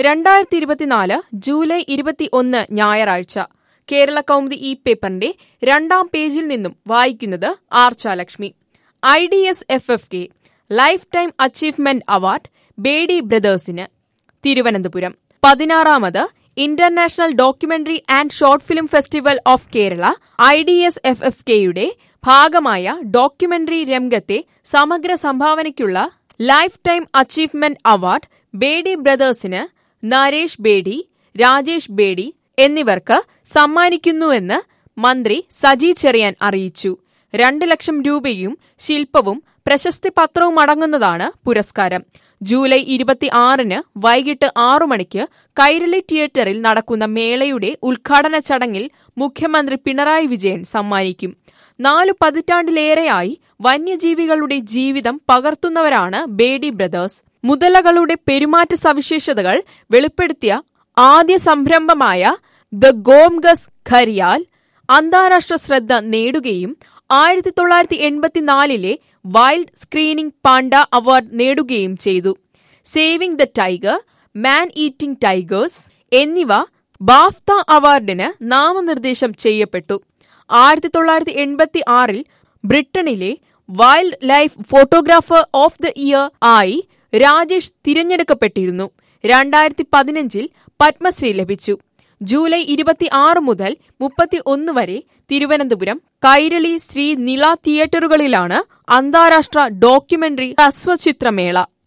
രണ്ടായിരത്തി ഇരുപത്തിനാല് ജൂലൈ ഇരുപത്തി ഒന്ന് ഞായറാഴ്ച കേരള കൗമുദി ഇ പേപ്പറിന്റെ രണ്ടാം പേജിൽ നിന്നും വായിക്കുന്നത് Archalakshmi I D S F F K life time achievement award Bedi ബ്രദേഴ്സിന് തിരുവനന്തപുരം പതിനാറാമത് international documentary and short film festival of Kerala I D S F F കെയുടെ ഭാഗമായ ഡോക്യുമെന്ററി രംഗത്തെ സമഗ്ര സംഭാവനയ്ക്കുള്ള life time achievement award Bedi ബ്രദേഴ്സിന് നരേഷ് ബേഡി രാജേഷ് ബേഡി എന്നിവർക്ക് സമ്മാനിക്കുന്നുവെന്ന് മന്ത്രി സജി ചെറിയാൻ അറിയിച്ചു രണ്ട് ലക്ഷം രൂപയും ശില്പവും പ്രശസ്തി പത്രവും അടങ്ങുന്നതാണ് പുരസ്കാരം ജൂലൈ ഇരുപത്തി ആറിന് വൈകിട്ട് ആറു മണിക്ക് കൈരളി തിയേറ്ററിൽ നടക്കുന്ന മേളയുടെ ഉദ്ഘാടന ചടങ്ങിൽ മുഖ്യമന്ത്രി പിണറായി വിജയൻ സമ്മാനിക്കും നാലു പതിറ്റാണ്ടിലേറെയായി വന്യജീവികളുടെ ജീവിതം പകർത്തുന്നവരാണ് ബേഡി ബ്രദേഴ്സ് മുതലകളുടെ പെരുമാറ്റ സവിശേഷതകൾ വെളിപ്പെടുത്തിയ ആദ്യ സംരംഭമായ ദ ഗോംഗസ് ഖരിയാൽ അന്താരാഷ്ട്ര ശ്രദ്ധ നേടുകയും ആയിരത്തി തൊള്ളായിരത്തി എൺപത്തിനാലിലെ വൈൽഡ് സ്ക്രീനിംഗ് പാണ്ട അവാർഡ് നേടുകയും ചെയ്തു saving the tiger man eating tigers എന്നിവ ബാഫ്ത അവാർഡിന് നാമനിർദ്ദേശം ചെയ്യപ്പെട്ടു ആയിരത്തി തൊള്ളായിരത്തി എൺപത്തി ആറിൽ ബ്രിട്ടനിലെ wild life photographer of the year ആയി രാജേഷ് തിരഞ്ഞെടുക്കപ്പെട്ടിരുന്നു രണ്ടായിരത്തി പതിനഞ്ചിൽ പത്മശ്രീ ലഭിച്ചു ജൂലൈ ഇരുപത്തി ആറ് മുതൽ മുപ്പത്തി ഒന്ന് വരെ തിരുവനന്തപുരം കൈരളി ശ്രീ നില തിയേറ്ററുകളിലാണ് അന്താരാഷ്ട്ര ഡോക്യുമെന്ററി ഹ്രസ്വചിത്രമേള